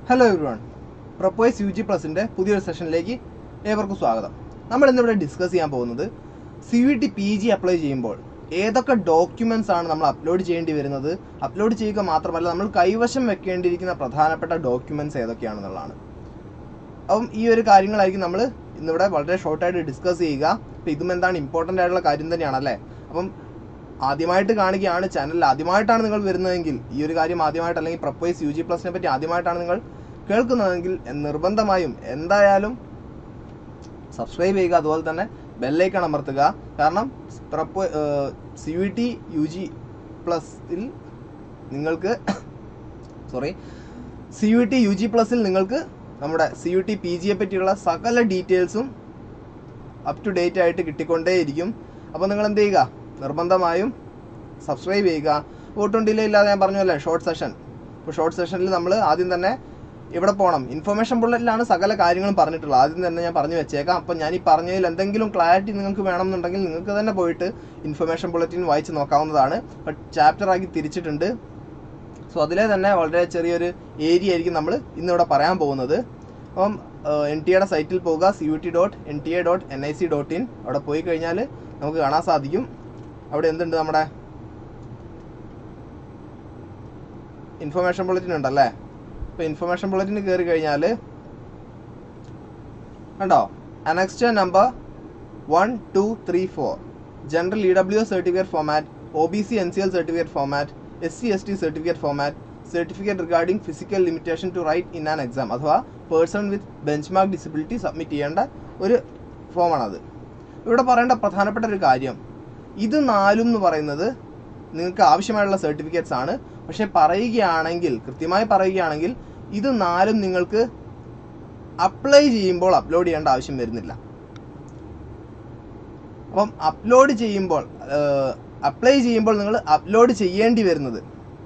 Hello everyone പ്രൊപ്പോയ്സ് U G പ്ലസിൻ്റെ പുതിയൊരു സെഷനിലേക്ക് ഏവർക്കും സ്വാഗതം നമ്മൾ ഇന്നിവിടെ ഡിസ്കസ് ചെയ്യാൻ പോകുന്നത് C V T P G apply ചെയ്യുമ്പോൾ ഏതൊക്കെ ഡോക്യുമെൻറ്റ്സ് ആണ് നമ്മൾ അപ്ലോഡ് ചെയ്യേണ്ടി വരുന്നത് അപ്ലോഡ് ചെയ്യുക മാത്രമല്ല നമ്മൾ കൈവശം വെക്കേണ്ടിയിരിക്കുന്ന പ്രധാനപ്പെട്ട ഡോക്യുമെൻറ്റ്സ് ഏതൊക്കെയാണെന്നുള്ളതാണ് അപ്പം ഈ ഒരു കാര്യങ്ങളായിരിക്കും നമ്മൾ ഇന്നിവിടെ വളരെ ഷോർട്ടായിട്ട് ഡിസ്കസ് ചെയ്യുക അപ്പം ഇതും എന്താണ് ഇമ്പോർട്ടൻ്റ് ആയിട്ടുള്ള കാര്യം തന്നെയാണല്ലേ അപ്പം ആദ്യമായിട്ട് കാണുകയാണ് ചാനലിൽ ആദ്യമായിട്ടാണ് നിങ്ങൾ വരുന്നതെങ്കിൽ ഈ ഒരു കാര്യം ആദ്യമായിട്ട് അല്ലെങ്കിൽ പ്രപ്പോയ്സ് യു ജി പ്ലസിനെ പറ്റി ആദ്യമായിട്ടാണ് നിങ്ങൾ കേൾക്കുന്നതെങ്കിൽ നിർബന്ധമായും എന്തായാലും സബ്സ്ക്രൈബ് ചെയ്യുക അതുപോലെ തന്നെ ബെല്ലൈക്കൺ അമർത്തുക കാരണം പ്രപ്പോ C V T U G പ്ലസിൽ നിങ്ങൾക്ക് sorry C U T U G പ്ലസിൽ നിങ്ങൾക്ക് നമ്മുടെ സി യു ടി പി ജിയെ പറ്റിയുള്ള സകല ഡീറ്റെയിൽസും അപ് ടു ഡേറ്റ് ആയിട്ട് കിട്ടിക്കൊണ്ടേയിരിക്കും അപ്പോൾ നിങ്ങൾ എന്ത് ചെയ്യുക നിർബന്ധമായും സബ്സ്ക്രൈബ് ചെയ്യുക ഒട്ടും ഡിലേ ഇല്ലാതെ ഞാൻ പറഞ്ഞല്ലേ ഷോർട്ട് സെഷൻ ഇപ്പോൾ ഷോർട്ട് സെഷനിൽ നമ്മൾ ആദ്യം തന്നെ ഇവിടെ പോകണം ഇൻഫർമേഷൻ ബുള്ളറ്റിലാണ് സകല കാര്യങ്ങളും പറഞ്ഞിട്ടുള്ളത് ആദ്യം തന്നെ ഞാൻ പറഞ്ഞു വെച്ചേക്കാം അപ്പം ഞാൻ ഈ പറഞ്ഞതിൽ എന്തെങ്കിലും ക്ലാരിറ്റി നിങ്ങൾക്ക് വേണമെന്നുണ്ടെങ്കിൽ നിങ്ങൾക്ക് തന്നെ പോയിട്ട് ഇൻഫർമേഷൻ ബുള്ളറ്റിൻ വായിച്ച് നോക്കാവുന്നതാണ് ബട്ട് ചാപ്റ്റർ ആക്കി തിരിച്ചിട്ടുണ്ട് സോ അതിലെ തന്നെ വളരെ ചെറിയൊരു ഏരിയ ആയിരിക്കും നമ്മൾ ഇന്നിവിടെ പറയാൻ പോകുന്നത് അപ്പം എൻ ടി എയുടെ സൈറ്റിൽ പോകുക C U T dot N T A dot N I C dot in അവിടെ പോയി കഴിഞ്ഞാൽ നമുക്ക് കാണാൻ സാധിക്കും അവിടെ എന്തുണ്ട് നമ്മുടെ ഇൻഫർമേഷൻ ബുള്ളറ്റിൻ ഉണ്ടല്ലേ ഇപ്പോൾ ഇൻഫർമേഷൻ ബുള്ളറ്റിന് കയറി കഴിഞ്ഞാൽ കണ്ടോ annexure number one two three four general E W S certificate format O B C N C L certificate format S C S T certificate format certificate regarding physical limitation to write in an exam അഥവാ person with benchmark disability submit ചെയ്യേണ്ട ഒരു ഫോമാണത് ഇവിടെ പറയേണ്ട പ്രധാനപ്പെട്ട ഒരു കാര്യം ഇത് നാലും എന്ന് പറയുന്നത് നിങ്ങൾക്ക് ആവശ്യമായുള്ള സർട്ടിഫിക്കറ്റ്സ് ആണ് പക്ഷെ പറയുകയാണെങ്കിൽ കൃത്യമായി പറയുകയാണെങ്കിൽ ഇത് നാലും നിങ്ങൾക്ക് അപ്ലൈ ചെയ്യുമ്പോൾ അപ്ലോഡ് ചെയ്യേണ്ട ആവശ്യം വരുന്നില്ല അപ്പം അപ്ലോഡ് ചെയ്യുമ്പോൾ അപ്ലൈ ചെയ്യുമ്പോൾ നിങ്ങൾ അപ്ലോഡ് ചെയ്യേണ്ടി വരുന്നത്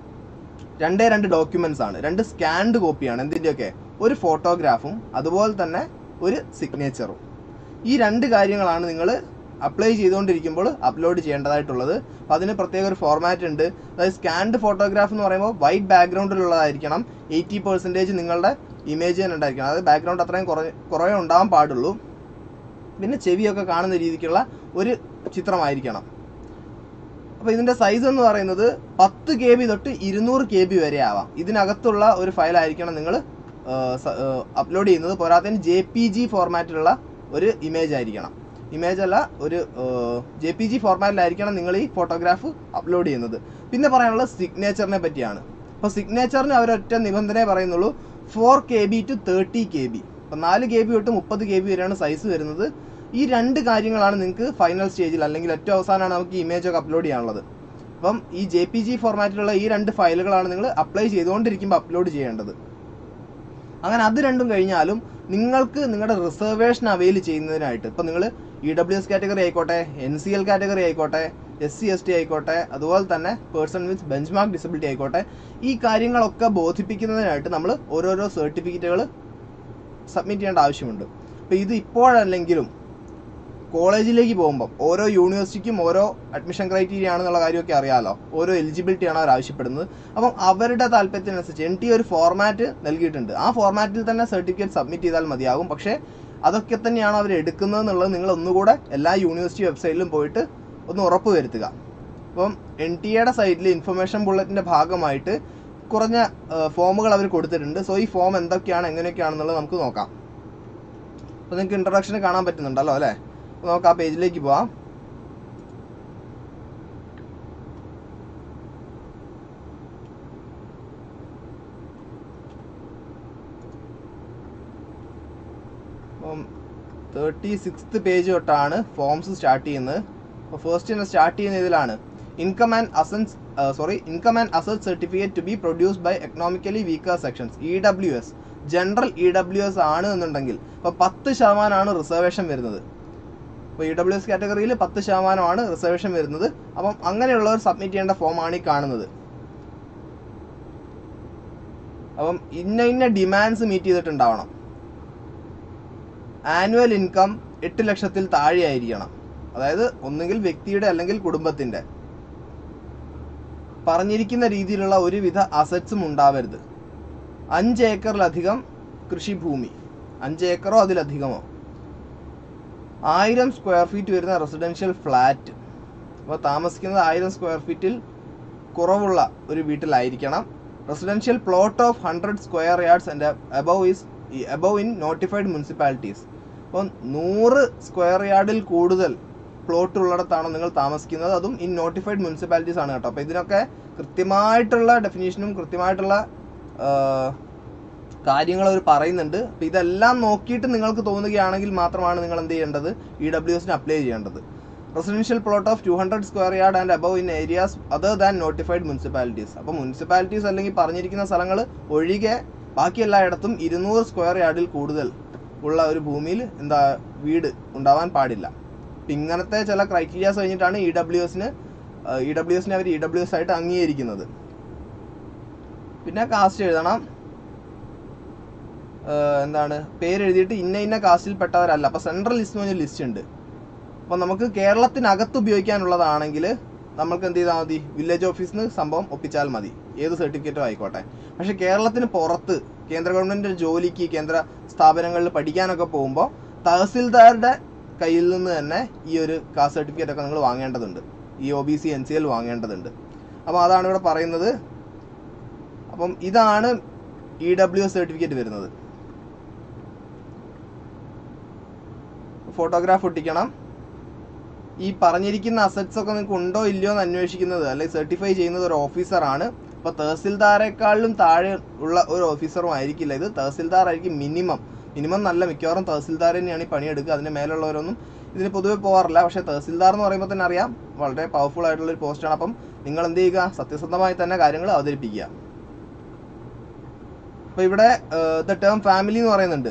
രണ്ടേ രണ്ട് ഡോക്യുമെന്റ്സ് ആണ് രണ്ട് സ്കാൻഡ് കോപ്പിയാണ് എന്തിൻ്റെയൊക്കെ ഒരു ഫോട്ടോഗ്രാഫും അതുപോലെ തന്നെ ഒരു സിഗ്നേച്ചറും ഈ രണ്ട് കാര്യങ്ങളാണ് നിങ്ങൾ അപ്ലൈ ചെയ്തുകൊണ്ടിരിക്കുമ്പോൾ അപ്ലോഡ് ചെയ്യേണ്ടതായിട്ടുള്ളത് അപ്പോൾ അതിന് പ്രത്യേക ഒരു ഫോർമാറ്റ് ഉണ്ട് അതായത് സ്കാൻഡ് ഫോട്ടോഗ്രാഫ് എന്ന് പറയുമ്പോൾ വൈറ്റ് ബാക്ക്ഗ്രൗണ്ടിലുള്ളതായിരിക്കണം എയ്റ്റി പെർസെൻറ്റേജ് നിങ്ങളുടെ ഇമേജ് തന്നെ ഉണ്ടായിരിക്കണം അതായത് ബാക്ക്ഗ്രൗണ്ട് അത്രയും കുറേ കുറേ ഉണ്ടാവാൻ പാടുള്ളൂ പിന്നെ ചെവിയൊക്കെ കാണുന്ന രീതിക്കുള്ള ഒരു ചിത്രമായിരിക്കണം അപ്പോൾ ഇതിൻ്റെ സൈസ് എന്ന് പറയുന്നത് പത്ത് കെ ബി തൊട്ട് ഇരുന്നൂറ് കെ ബി വരെ ആവാം ഇതിനകത്തുള്ള ഒരു ഫയൽ ആയിരിക്കണം നിങ്ങൾ അപ്ലോഡ് ചെയ്യുന്നത് പോരാത്തതിന് ജെ പി ജി ഫോർമാറ്റിലുള്ള ഒരു ഇമേജ് ആയിരിക്കണം ഇമേജ് അല്ല ഒരു ജെ പി ജി ഫോർമാറ്റിലായിരിക്കണം നിങ്ങൾ ഈ ഫോട്ടോഗ്രാഫ് അപ്ലോഡ് ചെയ്യുന്നത് പിന്നെ പറയാനുള്ളത് സിഗ്നേച്ചറിനെ പറ്റിയാണ് അപ്പോൾ സിഗ്നേച്ചറിന് അവരൊറ്റ നിബന്ധനയെ പറയുന്നുള്ളൂ four K B to thirty K B അപ്പം നാല് കെ ബി തൊട്ട് മുപ്പത് കെ ബി വരെയാണ് സൈസ് വരുന്നത് ഈ രണ്ട് കാര്യങ്ങളാണ് നിങ്ങൾക്ക് ഫൈനൽ സ്റ്റേജിൽ അല്ലെങ്കിൽ ഏറ്റവും അവസാനമാണ് നമുക്ക് ഈ ഇമേജ് ഒക്കെ അപ്ലോഡ് ചെയ്യാനുള്ളത് അപ്പം ഈ ജെ പി ജി ഫോർമാറ്റിലുള്ള ഈ രണ്ട് ഫയലുകളാണ് നിങ്ങൾ അപ്ലൈ ചെയ്തുകൊണ്ടിരിക്കുമ്പോൾ അപ്ലോഡ് ചെയ്യേണ്ടത് അങ്ങനെ അത് രണ്ടും കഴിഞ്ഞാലും നിങ്ങൾക്ക് നിങ്ങളുടെ റിസർവേഷൻ അവൈൽ ചെയ്യുന്നതിനായിട്ട് ഇപ്പം നിങ്ങൾ ഇ ഡബ്ല്യു എസ് കാറ്റഗറി ആയിക്കോട്ടെ എൻ സി എൽ കാറ്റഗറി ആയിക്കോട്ടെ എസ് സി എസ് ടി ആയിക്കോട്ടെ അതുപോലെ തന്നെ person with benchmark disability ആയിക്കോട്ടെ ഈ കാര്യങ്ങളൊക്കെ ബോധിപ്പിക്കുന്നതിനായിട്ട് നമ്മൾ ഓരോരോ സർട്ടിഫിക്കറ്റുകൾ സബ്മിറ്റ് ചെയ്യേണ്ട ആവശ്യമുണ്ട് അപ്പോൾ ഇത് ഇപ്പോഴല്ലെങ്കിലും കോളേജിലേക്ക് പോകുമ്പം ഓരോ യൂണിവേഴ്സിറ്റിക്കും ഓരോ അഡ്മിഷൻ ക്രൈറ്റീരിയ ആണെന്നുള്ള കാര്യമൊക്കെ അറിയാമല്ലോ ഓരോ എലിജിബിലിറ്റി ആണ് അവർ ആവശ്യപ്പെടുന്നത് അപ്പം അവരുടെ താല്പര്യത്തിനനുസരിച്ച് എൻ ടി ഒരു ഫോർമാറ്റ് നൽകിയിട്ടുണ്ട് ആ ഫോർമാറ്റിൽ തന്നെ സർട്ടിഫിക്കറ്റ് സബ്മിറ്റ് ചെയ്താൽ മതിയാകും പക്ഷേ അതൊക്കെ തന്നെയാണ് അവർ എടുക്കുന്നത് എന്നുള്ളത് നിങ്ങൾ ഒന്നുകൂടെ എല്ലാ യൂണിവേഴ്സിറ്റി വെബ്സൈറ്റിലും പോയിട്ട് ഒന്ന് ഉറപ്പ് വരുത്തുക അപ്പം എൻ ടി എയുടെ സൈറ്റിൽ ഇൻഫർമേഷൻ ബുള്ളറ്റിൻ്റെ ഭാഗമായിട്ട് കുറഞ്ഞ ഫോമുകൾ അവർ കൊടുത്തിട്ടുണ്ട് സോ ഈ ഫോം എന്തൊക്കെയാണ് എങ്ങനെയൊക്കെയാണെന്നുള്ളത് നമുക്ക് നോക്കാം അപ്പോൾ നിങ്ങൾക്ക് ഇൻട്രൊഡക്ഷൻ കാണാൻ പറ്റുന്നുണ്ടല്ലോ അല്ലേ അപ്പോൾ നമുക്ക് ആ പേജിലേക്ക് പോവാം അപ്പം തേർട്ടി സിക്സ്ത് പേജ് തൊട്ടാണ് ഫോംസ് സ്റ്റാർട്ട് ചെയ്യുന്നത് അപ്പോൾ ഫസ്റ്റ് തന്നെ സ്റ്റാർട്ട് ചെയ്യുന്ന ഇതിലാണ് income and assets sorry income and asset certificate to be produced by economically weaker sections E W S general E W S ആണ് എന്നുണ്ടെങ്കിൽ അപ്പോൾ പത്ത് ശതമാനമാണ് റിസർവേഷൻ വരുന്നത് അപ്പോൾ ഇ ഡബ്ല്യു എസ് കാറ്റഗറിയിൽ പത്ത് ശതമാനമാണ് റിസർവേഷൻ വരുന്നത് അപ്പം അങ്ങനെയുള്ളവർ സബ്മിറ്റ് ചെയ്യേണ്ട ഫോമാണ് ഈ കാണുന്നത് അപ്പം ഇന്ന ഇന്ന ഡിമാൻഡ്സ് മീറ്റ് ചെയ്തിട്ടുണ്ടാവണം ആനുവൽ ഇൻകം എട്ട് ലക്ഷത്തിൽ താഴെയായിരിക്കണം അതായത് ഒന്നുകിൽ വ്യക്തിയുടെ അല്ലെങ്കിൽ കുടുംബത്തിൻ്റെ പറഞ്ഞിരിക്കുന്ന രീതിയിലുള്ള ഒരുവിധ അസറ്റ്സും ഉണ്ടാവരുത് അഞ്ച് ഏക്കറിലധികം കൃഷിഭൂമി അഞ്ച് ഏക്കറോ അതിലധികമോ ആയിരം സ്ക്വയർ ഫീറ്റ് വരുന്ന റെസിഡൻഷ്യൽ ഫ്ലാറ്റ് അപ്പോൾ താമസിക്കുന്നത് ആയിരം സ്ക്വയർ ഫീറ്റിൽ കുറവുള്ള ഒരു വീട്ടിലായിരിക്കണം residential plot of hundred square yards and above is above in notified municipalities അപ്പോൾ നൂറ് സ്ക്വയർ യാർഡിൽ കൂടുതൽ പ്ലോട്ട് ഉള്ളിടത്താണ് നിങ്ങൾ താമസിക്കുന്നത് അതും ഇൻ നോട്ടിഫൈഡ് മുനിസിപ്പാലിറ്റീസ് ആണ് കേട്ടോ അപ്പോൾ ഇതിനൊക്കെ കൃത്യമായിട്ടുള്ള ഡെഫിനേഷനും കൃത്യമായിട്ടുള്ള കാര്യങ്ങൾ അവർ പറയുന്നുണ്ട് അപ്പോൾ ഇതെല്ലാം നോക്കിയിട്ട് നിങ്ങൾക്ക് തോന്നുകയാണെങ്കിൽ മാത്രമാണ് നിങ്ങൾ എന്ത് ചെയ്യേണ്ടത് ഇ ഡബ്ല്യു എസിന് അപ്ലൈ ചെയ്യേണ്ടത് residential plot of two hundred square yard and above in areas other than notified municipalities അപ്പോൾ മുനിസിപ്പാലിറ്റീസ് അല്ലെങ്കിൽ പറഞ്ഞിരിക്കുന്ന സ്ഥലങ്ങൾ ഒഴികെ ബാക്കി എല്ലായിടത്തും ഇരുന്നൂറ് സ്ക്വയർ യാർഡിൽ കൂടുതൽ ഉള്ള ഒരു ഭൂമിയിൽ എന്താ വീട് ഉണ്ടാവാൻ പാടില്ല അപ്പം ഇങ്ങനത്തെ ചില ക്രൈറ്റീരിയാസ് കഴിഞ്ഞിട്ടാണ് ഇ ഡബ്ല്യു എസിന് ഇ ഡബ്ല്യു എസിനെ അവർ ഇ ഡബ്ല്യു എസ് ആയിട്ട് അംഗീകരിക്കുന്നത് പിന്നെ കാസ്റ്റ് എഴുതണം ഏഹ് എന്താണ് പേര് എഴുതിയിട്ട് ഇന്ന ഇന്ന കാസ്റ്റിൽ പെട്ടവരല്ല അപ്പോൾ സെൻട്രൽ ലിസ്റ്റ് എന്ന് പറഞ്ഞ ലിസ്റ്റ് ഉണ്ട് അപ്പോൾ നമുക്ക് കേരളത്തിനകത്ത് ഉപയോഗിക്കാനുള്ളതാണെങ്കിൽ നമ്മൾക്ക് എന്ത് ചെയ്താൽ മതി വില്ലേജ് ഓഫീസിൽ നിന്ന് സംഭവം ഒപ്പിച്ചാൽ മതി ഏത് സർട്ടിഫിക്കറ്റോ ആയിക്കോട്ടെ പക്ഷേ കേരളത്തിന് പുറത്ത് കേന്ദ്ര ഗവൺമെൻറ് ജോലിക്ക് കേന്ദ്ര സ്ഥാപനങ്ങളിൽ പഠിക്കാനൊക്കെ പോകുമ്പോൾ തഹസിൽദാരുടെ കയ്യിൽ നിന്ന് തന്നെ ഈ ഒരു കാസ്റ്റ് സർട്ടിഫിക്കറ്റ് ഒക്കെ നിങ്ങൾ വാങ്ങേണ്ടതുണ്ട് ഈ O B C N C L വാങ്ങേണ്ടതുണ്ട് അപ്പോൾ അതാണ് ഇവിടെ പറയുന്നത് അപ്പം ഇതാണ് ഇ ഡബ്ല്യു എസ് സർട്ടിഫിക്കറ്റ് വരുന്നത് ഫോട്ടോഗ്രാഫ് ഒട്ടിക്കണം ഈ പറഞ്ഞിരിക്കുന്ന അസറ്റ്സ് ഒക്കെ നിങ്ങൾക്ക് ഉണ്ടോ ഇല്ലയോ എന്ന് അന്വേഷിക്കുന്നത് അല്ലെങ്കിൽ സർട്ടിഫൈ ചെയ്യുന്നത് ഒരു ഓഫീസറാണ് അപ്പോൾ തഹസിൽദാരെക്കാളും താഴെ ഉള്ള ഒരു ഓഫീസറും ആയിരിക്കില്ല ഇത് തഹസിൽദാർ ആയിരിക്കും മിനിമം മിനിമം നല്ല മിക്കവാറും തഹസിൽദാർ തന്നെയാണ് ഈ പണിയെടുക്കുക അതിന് മേലുള്ളവരൊന്നും ഇതിന് പൊതുവെ പോകാറില്ല പക്ഷേ തഹസിൽദാർ എന്ന് പറയുമ്പോൾ തന്നെ അറിയാം വളരെ പവർഫുൾ ആയിട്ടുള്ള ഒരു പോസ്റ്റാണ് അപ്പം നിങ്ങൾ എന്ത് ചെയ്യുക സത്യസന്ധമായി തന്നെ കാര്യങ്ങൾ അവതരിപ്പിക്കുക അപ്പോൾ ഇവിടെ ദ ടേം ഫാമിലി എന്ന് പറയുന്നുണ്ട്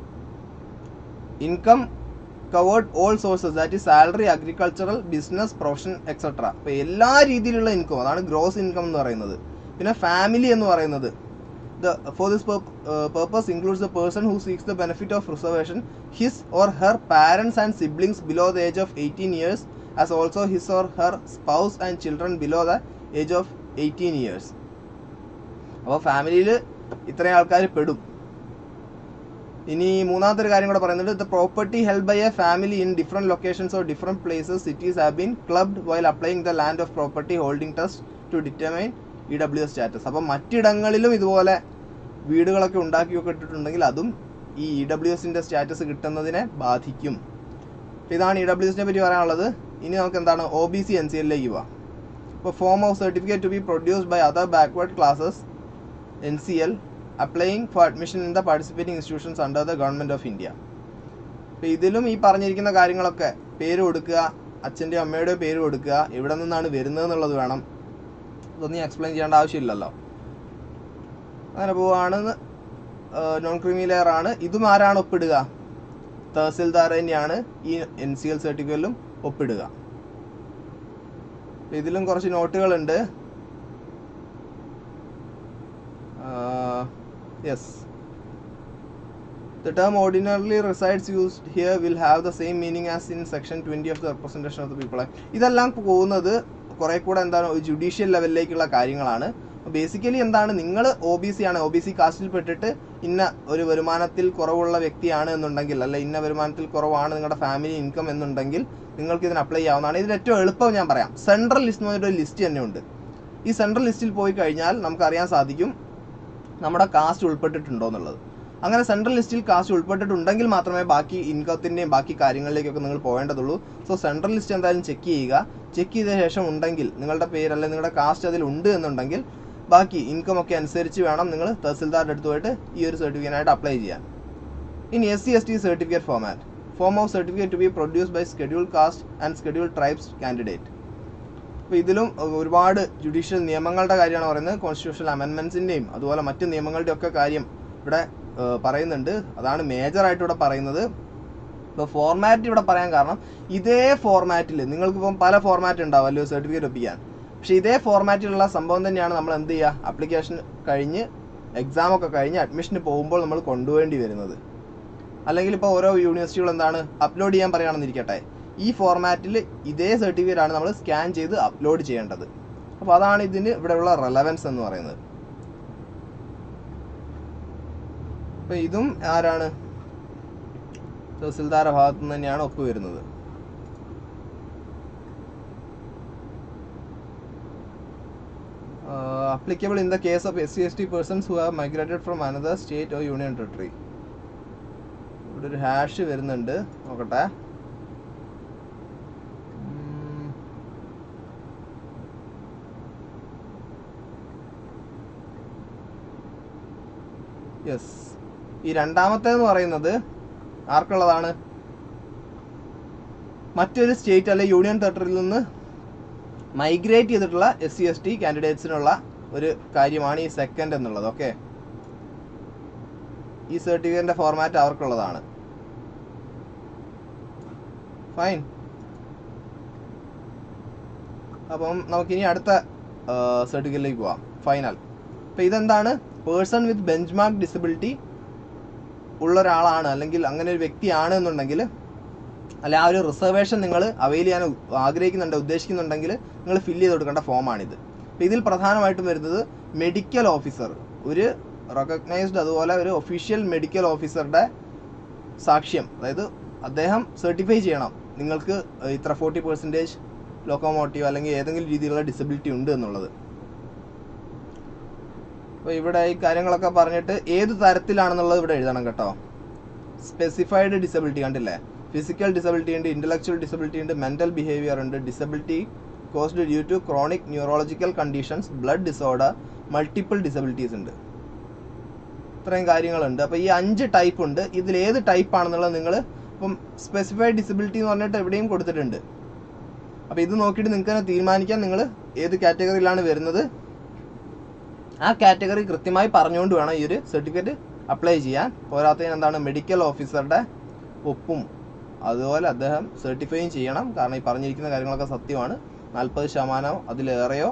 income covered all sources that ഈ salary agricultural business profession etcetera അപ്പോൾ എല്ലാ രീതിയിലുള്ള ഇൻകം അതാണ് ഗ്രോസ് ഇൻകം എന്ന് പറയുന്നത് പിന്നെ ഫാമിലി എന്ന് പറയുന്നത് the for this purpose includes the person who seeks the benefit of reservation his or her parents and siblings below the age of eighteen years as also his or her spouse and children below the age of eighteen years അപ്പോൾ ഫാമിലിയിൽ ഇത്രയും ആൾക്കാർ പെടും ഇനി മൂന്നാമത്തെ ഒരു കാര്യം കൂടെ പറയുന്നുണ്ട് the property held by a family in different locations or different places cities have been clubbed while applying the land of property holding trust to determine E W S status അപ്പം മറ്റിടങ്ങളിലും ഇതുപോലെ വീടുകളൊക്കെ ഉണ്ടാക്കിയൊക്കെ ഇട്ടിട്ടുണ്ടെങ്കിൽ അതും ഈ ഇ ഡബ്ല്യു എസിൻ്റെ status കിട്ടുന്നതിനെ ബാധിക്കും അപ്പോൾ ഇതാണ് ഇ ഡബ്ല്യു എസിനെ പറ്റി പറയാനുള്ളത് ഇനി നമുക്ക് എന്താണ് O B C N C എല്ലിലേക്ക് പോവാം ഇപ്പോൾ form of certificate to be produced by other backward classes N C L applying for admission in the participating institutions under the government of India അപ്പോൾ ഇതിലും ഈ പറഞ്ഞിരിക്കുന്ന കാര്യങ്ങളൊക്കെ പേര് കൊടുക്കുക അച്ഛൻ്റെയോ അമ്മയുടെയോ പേര് കൊടുക്കുക എവിടെ നിന്നാണ് വരുന്നത് എന്നുള്ളത് വേണം ഇതൊന്നും എക്സ്പ്ലെയിൻ ചെയ്യേണ്ട ആവശ്യമില്ലല്ലോ അങ്ങനെ പോവുകയാണെന്ന് നോൺ ക്രീമി ലെയർ ആണ് ഇതും ആരാണ് ഒപ്പിടുക തഹസിൽദാർ തന്നെയാണ് ഈ എൻ സി എൽ സർട്ടിഫിക്കറ്റിലും ഒപ്പിടുക ഇതിലും കുറച്ച് നോട്ടുകളുണ്ട് yes the term ordinarily resides used here will have the same meaning as in section 20 of the representation of the people act ഇതെല്ലാം പോകുന്നത് കുറെ കൂടെ എന്താണ് ജുഡീഷ്യൽ ലെവലിലേക്കുള്ള കാര്യങ്ങളാണ് ബേസിക്കലി എന്താണ് നിങ്ങൾ ഒ ബി സി ആണ് ഒ ബി സി കാസ്റ്റിൽ പെട്ടിട്ട് ഇന്ന ഒരു വരുമാനത്തിൽ കുറവുള്ള വ്യക്തിയാണ് എന്നുണ്ടെങ്കിൽ അല്ല ഇന്ന വരുമാനത്തിൽ കുറവാണ് നിങ്ങളുടെ ഫാമിലി ഇൻകം എന്നുണ്ടെങ്കിൽ നിങ്ങൾക്ക് ഇതിന് അപ്ലൈ ചെയ്യാവുന്നതാണ് ഇതിന് ഏറ്റവും എളുപ്പം ഞാൻ പറയാം സെൻട്രൽ ലിസ്റ്റ് എന്ന് പറഞ്ഞൊരു ലിസ്റ്റ് തന്നെ ഉണ്ട് ഈ സെൻട്രൽ ലിസ്റ്റിൽ പോയി കഴിഞ്ഞാൽ നമുക്ക് അറിയാൻ സാധിക്കും നമ്മുടെ കാസ്റ്റ് ഉൾപ്പെട്ടിട്ടുണ്ടോ എന്നുള്ളത് അങ്ങനെ സെൻട്രൽ ലിസ്റ്റിൽ കാസ്റ്റ് ഉൾപ്പെട്ടിട്ടുണ്ടെങ്കിൽ മാത്രമേ ബാക്കി ഇൻകത്തിൻ്റെയും ബാക്കി കാര്യങ്ങളിലേക്കൊക്കെ നിങ്ങൾ പോകേണ്ടതുള്ളൂ സോ സെൻട്രൽ ലിസ്റ്റ് എന്തായാലും ചെക്ക് ചെയ്യുക ചെക്ക് ചെയ്ത ശേഷം ഉണ്ടെങ്കിൽ നിങ്ങളുടെ പേര് അല്ലെങ്കിൽ നിങ്ങളുടെ കാസ്റ്റ് അതിൽ ഉണ്ട് എന്നുണ്ടെങ്കിൽ ബാക്കി ഇൻകം ഒക്കെ അനുസരിച്ച് വേണം നിങ്ങൾ തഹസിൽദാരുടെ അടുത്ത് പോയിട്ട് ഈ ഒരു സർട്ടിഫിക്കറ്റായിട്ട് അപ്ലൈ ചെയ്യാൻ ഇനി S C S T certificate format form of certificate to be produce by schedule caste and schedule tribes candidate അപ്പോൾ ഇതിലും ഒരുപാട് ജുഡീഷ്യൽ നിയമങ്ങളുടെ കാര്യമാണ് പറയുന്നത് കോൺസ്റ്റിറ്റ്യൂഷണൽ അമെൻമെൻറ്റ്സിൻ്റെയും അതുപോലെ മറ്റ് നിയമങ്ങളുടെ ഒക്കെ കാര്യം ഇവിടെ പറയുന്നുണ്ട് അതാണ് മേജറായിട്ട് ഇവിടെ പറയുന്നത് ഇപ്പോൾ ഫോർമാറ്റ് ഇവിടെ പറയാൻ കാരണം ഇതേ ഫോർമാറ്റിൽ നിങ്ങൾക്കിപ്പം പല ഫോർമാറ്റ് ഉണ്ടാവുമല്ലോ സർട്ടിഫിക്കറ്റ് ഒപ്പിക്കാൻ പക്ഷേ ഇതേ ഫോർമാറ്റിലുള്ള സംഭവം തന്നെയാണ് നമ്മൾ എന്ത് ചെയ്യുക ആപ്ലിക്കേഷൻ കഴിഞ്ഞ് എക്സാം ഒക്കെ കഴിഞ്ഞ് അഡ്മിഷന് പോകുമ്പോൾ നമ്മൾ കൊണ്ടുപോകേണ്ടി വരുന്നത് അല്ലെങ്കിൽ ഇപ്പോൾ ഓരോ യൂണിവേഴ്സിറ്റികൾ എന്താണ് അപ്ലോഡ് ചെയ്യാൻ പറയുകയാണെന്നിരിക്കട്ടെ ഈ ഫോർമാറ്റിൽ ഇതേ സർട്ടിഫിക്കറ്റ് ആണ് നമ്മൾ സ്കാൻ ചെയ്ത് അപ്ലോഡ് ചെയ്യേണ്ടത് അപ്പോൾ അതാണ് ഇതിന് ഇവിടെയുള്ള റെലവൻസ് എന്ന് പറയുന്നത് അപ്പോൾ ഇതും ആരാണ് തഹസിൽദാരുടെ ഭാഗത്തു നിന്ന് തന്നെയാണ് ഒപ്പ് വരുന്നത് applicable in the case of S C S T persons who have migrated from another state or union territory ഇവിടെ ഒരു ഹാഷ് വരുന്നുണ്ട് നോക്കട്ടെ ഉം. യെസ് ഈ രണ്ടാമത്തേന്ന് പറയുന്നത് ആർക്കുള്ളതാണ് മറ്റൊരു സ്റ്റേറ്റ് അല്ലെ യൂണിയൻ ടെറിട്ടറിയിൽ നിന്ന് മൈഗ്രേറ്റ് ചെയ്തിട്ടുള്ള എസ് സി എസ് ടി കാൻഡിഡേറ്റ്സിനുള്ള ഒരു കാര്യമാണ് ഈ സെക്കൻഡ് എന്നുള്ളത് ഓക്കെ ഈ സർട്ടിഫിക്കറ്റിന്റെ ഫോർമാറ്റ് അവർക്കുള്ളതാണ് ഫൈൻ അപ്പം നമുക്കിനി അടുത്ത സർട്ടിഫിക്കറ്റിലേക്ക് പോവാം ഫൈനൽ അപ്പം ഇതെന്താണ് person with benchmark disability ഉള്ള ഒരാളാണ് അല്ലെങ്കിൽ അങ്ങനെ ഒരു വ്യക്തിയാണ് എന്നുണ്ടെങ്കിൽ അല്ല ആ ഒരു റിസർവേഷൻ നിങ്ങൾ അവൈൽ ചെയ്യാൻ ആഗ്രഹിക്കുന്നുണ്ട് ഉദ്ദേശിക്കുന്നുണ്ടെങ്കിൽ നിങ്ങൾ ഫില്ല് ചെയ്ത് കൊടുക്കേണ്ട ഫോമാണിത് അപ്പോൾ ഇതിൽ പ്രധാനമായിട്ടും വരുന്നത് മെഡിക്കൽ ഓഫീസർ ഒരു റെക്കഗ്നൈസ്ഡ് അതുപോലെ ഒരു ഒഫീഷ്യൽ മെഡിക്കൽ ഓഫീസറുടെ സാക്ഷ്യം അതായത് അദ്ദേഹം സർട്ടിഫൈ ചെയ്യണം നിങ്ങൾക്ക് ഇത്ര ഫോർട്ടി പെർസെൻറ്റേജ് ലോക്കോമോട്ടീവ് അല്ലെങ്കിൽ ഏതെങ്കിലും രീതിയിലുള്ള ഡിസബിലിറ്റി ഉണ്ട് എന്നുള്ളത് അപ്പോൾ ഇവിടെ ഈ കാര്യങ്ങളൊക്കെ പറഞ്ഞിട്ട് ഏത് തരത്തിലാണെന്നുള്ളത് ഇവിടെ എഴുതണം കേട്ടോ സ്പെസിഫൈഡ് ഡിസബിലിറ്റി കണ്ടില്ലേ ഫിസിക്കൽ ഡിസബിലിറ്റി ഉണ്ട് ഇന്റലക്ച്വൽ ഡിസബിലിറ്റി ഉണ്ട് മെന്റൽ ബിഹേവിയർ ഉണ്ട് disability caused due to chronic neurological conditions blood disorder multiple disabilities ഉണ്ട് ഇത്രയും കാര്യങ്ങളുണ്ട് അപ്പോൾ ഈ അഞ്ച് ടൈപ്പ് ഉണ്ട് ഇതിൽ ഏത് ടൈപ്പ് ആണെന്നുള്ളത് നിങ്ങൾ ഇപ്പം സ്പെസിഫൈഡ് ഡിസബിലിറ്റി എന്ന് പറഞ്ഞിട്ട് എവിടെയും കൊടുത്തിട്ടുണ്ട് അപ്പോൾ ഇത് നോക്കിയിട്ട് നിങ്ങൾക്ക് തന്നെ തീരുമാനിക്കാൻ നിങ്ങൾ ഏത് കാറ്റഗറിയിലാണ് വരുന്നത് ആ കാറ്റഗറി കൃത്യമായി പറഞ്ഞുകൊണ്ട് വേണം ഈ ഒരു സർട്ടിഫിക്കറ്റ് അപ്ലൈ ചെയ്യാൻ പോരാത്തതിന് എന്താണ് മെഡിക്കൽ ഓഫീസറുടെ ഒപ്പും അതുപോലെ അദ്ദേഹം സർട്ടിഫൈയും ചെയ്യണം കാരണം ഈ പറഞ്ഞിരിക്കുന്ന കാര്യങ്ങളൊക്കെ സത്യമാണ് നാൽപ്പത് ശതമാനം അതിലേറെയോ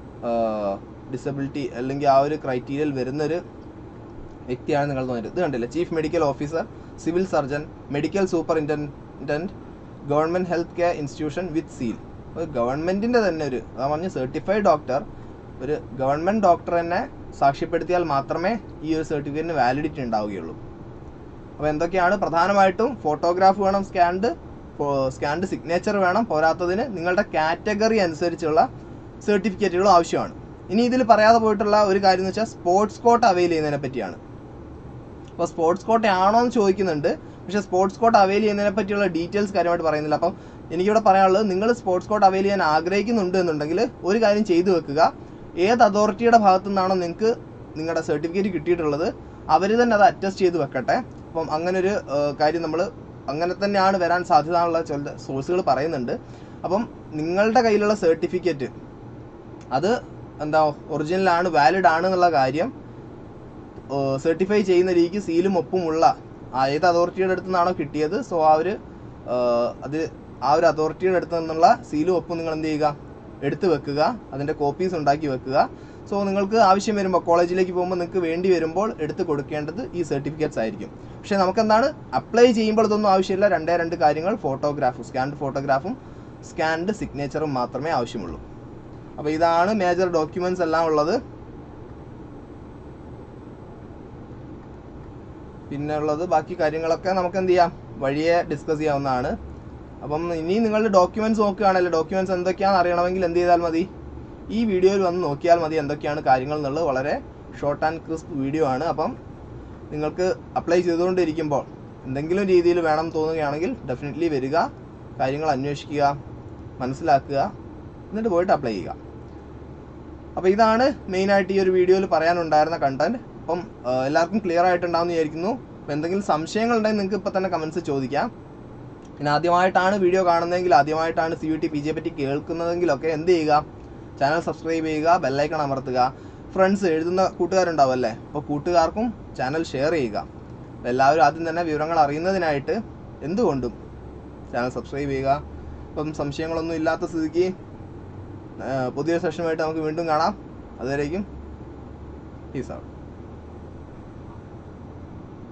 ഡിസബിലിറ്റി അല്ലെങ്കിൽ ആ ഒരു ക്രൈറ്റീരിയയിൽ വരുന്നൊരു വ്യക്തിയാണ് നിങ്ങൾ തോന്നിയത് ഇത് കണ്ടില്ലേ chief medical officer civil surgeon medical superintendent government health care institution with seal ഒരു ഗവൺമെൻറ്റിൻ്റെ തന്നെ ഒരു അതാ പറഞ്ഞ് സർട്ടിഫൈഡ് ഡോക്ടർ ഒരു ഗവൺമെൻറ് ഡോക്ടർ തന്നെ സാക്ഷ്യപ്പെടുത്തിയാൽ മാത്രമേ ഈ ഒരു സർട്ടിഫിക്കറ്റിന് വാലിഡിറ്റി ഉണ്ടാവുകയുള്ളൂ അപ്പോൾ എന്തൊക്കെയാണ് പ്രധാനമായിട്ടും ഫോട്ടോഗ്രാഫ് വേണം സ്കാൻഡ് സ്കാൻഡ് സിഗ്നേച്ചർ വേണം പോരാത്തതിന് നിങ്ങളുടെ കാറ്റഗറി അനുസരിച്ചുള്ള സർട്ടിഫിക്കറ്റുകളും ആവശ്യമാണ് ഇനി ഇതിൽ പറയാതെ പോയിട്ടുള്ള ഒരു കാര്യം എന്ന് വെച്ചാൽ സ്പോർട്സ് കോട്ട് അവൈൽ ചെയ്യുന്നതിനെ പറ്റിയാണ് അപ്പോൾ സ്പോർട്സ് കോട്ട ആണോ എന്ന് ചോദിക്കുന്നുണ്ട് പക്ഷേ സ്പോർട്സ് കോട്ട് അവൈൽ ചെയ്യുന്നതിനെ പറ്റിയുള്ള ഡീറ്റെയിൽസ് കാര്യമായിട്ട് പറയുന്നില്ല അപ്പം എനിക്കിവിടെ പറയാനുള്ളത് നിങ്ങൾ സ്പോർട്സ് കോട്ട് അവൈൽ ചെയ്യാൻ ആഗ്രഹിക്കുന്നുണ്ട് എന്നുണ്ടെങ്കിൽ ഒരു കാര്യം ചെയ്തു വെക്കുക ഏത് അതോറിറ്റിയുടെ ഭാഗത്തു നിന്നാണോ നിങ്ങൾക്ക് നിങ്ങളുടെ സർട്ടിഫിക്കറ്റ് കിട്ടിയിട്ടുള്ളത് അവർ തന്നെ അത് അറ്റസ്റ്റ് ചെയ്ത് വെക്കട്ടെ അപ്പം അങ്ങനെ ഒരു കാര്യം നമ്മൾ അങ്ങനെ തന്നെയാണ് വരാൻ സാധ്യത എന്നുള്ള ചില സോഴ്സുകൾ പറയുന്നുണ്ട് അപ്പം നിങ്ങളുടെ കയ്യിലുള്ള സർട്ടിഫിക്കറ്റ് അത് എന്താ ഒറിജിനൽ ആണ് വാലിഡ് ആണ് എന്നുള്ള കാര്യം സർട്ടിഫൈ ചെയ്യുന്ന രീതിക്ക് സീലും ഒപ്പുമുള്ള ആ ഏത് അതോറിറ്റിയുടെ അടുത്ത് നിന്നാണോ കിട്ടിയത് സോ ആ ഒരു അത് ആ ഒരു അതോറിറ്റിയുടെ അടുത്ത് നിന്നുള്ള സീലും ഒപ്പും നിങ്ങൾ എന്ത് ചെയ്യുക എടുത്തു വെക്കുക അതിൻ്റെ കോപ്പീസ് ഉണ്ടാക്കി വെക്കുക സോ നിങ്ങൾക്ക് ആവശ്യം വരുമ്പോൾ കോളേജിലേക്ക് പോകുമ്പോൾ നിങ്ങൾക്ക് വേണ്ടി വരുമ്പോൾ എടുത്ത് കൊടുക്കേണ്ടത് ഈ സർട്ടിഫിക്കറ്റ്സ് ആയിരിക്കും പക്ഷേ നമുക്കെന്താണ് അപ്ലൈ ചെയ്യുമ്പോൾ ഇതൊന്നും ആവശ്യമില്ല രണ്ടേ രണ്ട് കാര്യങ്ങൾ ഫോട്ടോഗ്രാഫും സ്കാൻഡ് ഫോട്ടോഗ്രാഫും സ്കാൻഡ് സിഗ്നേച്ചറും മാത്രമേ ആവശ്യമുള്ളൂ അപ്പോൾ ഇതാണ് മേജർ ഡോക്യുമെന്റ്സ് എല്ലാം ഉള്ളത് പിന്നെ ഉള്ളത് ബാക്കി കാര്യങ്ങളൊക്കെ നമുക്ക് എന്ത് ചെയ്യാം വഴിയെ ഡിസ്കസ് ചെയ്യാവുന്നതാണ് അപ്പം ഇനി നിങ്ങൾ ഡോക്യുമെന്റ്സ് നോക്കുകയാണല്ലോ ഡോക്യുമെന്റ്സ് എന്തൊക്കെയാണെന്ന് അറിയണമെങ്കിൽ എന്ത് ചെയ്താൽ മതി ഈ വീഡിയോയിൽ വന്ന് നോക്കിയാൽ മതി എന്തൊക്കെയാണ് കാര്യങ്ങൾ എന്നുള്ളത് വളരെ ഷോർട്ട് ആൻഡ് ക്രിസ്പ് വീഡിയോ ആണ് അപ്പം നിങ്ങൾക്ക് അപ്ലൈ ചെയ്തുകൊണ്ടിരിക്കുമ്പോൾ എന്തെങ്കിലും രീതിയിൽ വേണം തോന്നുകയാണെങ്കിൽ ഡെഫിനറ്റ്ലി വരിക കാര്യങ്ങൾ അന്വേഷിക്കുക മനസ്സിലാക്കുക എന്നിട്ട് പോയിട്ട് അപ്ലൈ ചെയ്യുക അപ്പോൾ ഇതാണ് മെയിനായിട്ട് ഈ ഒരു വീഡിയോയിൽ പറയാനുണ്ടായിരുന്ന കണ്ടന്റ് അപ്പം ആ, എല്ലാവർക്കും ക്ലിയർ ആയിട്ടുണ്ടാവും വിചാരിക്കുന്നു അപ്പോൾ എന്തെങ്കിലും സംശയങ്ങളുണ്ടെങ്കിൽ നിങ്ങൾക്ക് ഇപ്പോൾ തന്നെ കമൻസ് ചോദിക്കാം പിന്നെ ആദ്യമായിട്ടാണ് വീഡിയോ കാണുന്നതെങ്കിൽ ആദ്യമായിട്ടാണ് സി യു ടി പി ജിയെ പറ്റി കേൾക്കുന്നതെങ്കിലൊക്കെ എന്ത് ചെയ്യുക ചാനൽ സബ്സ്ക്രൈബ് ചെയ്യുക ബെല്ലൈക്കൺ അമർത്തുക ഫ്രണ്ട്സ് എഴുതുന്ന കൂട്ടുകാരുണ്ടാവും അല്ലേ അപ്പോൾ കൂട്ടുകാർക്കും ചാനൽ ഷെയർ ചെയ്യുക അപ്പോൾ എല്ലാവരും ആദ്യം തന്നെ വിവരങ്ങൾ അറിയുന്നതിനായിട്ട് എന്തുകൊണ്ടും ചാനൽ സബ്സ്ക്രൈബ് ചെയ്യുക അപ്പം സംശയങ്ങളൊന്നും ഇല്ലാത്ത സ്ഥിതിക്ക് ആ, പുതിയൊരു സെഷനുമായിട്ട് നമുക്ക് വീണ്ടും കാണാം അതുവരേക്കും പീസ് ഔട്ട്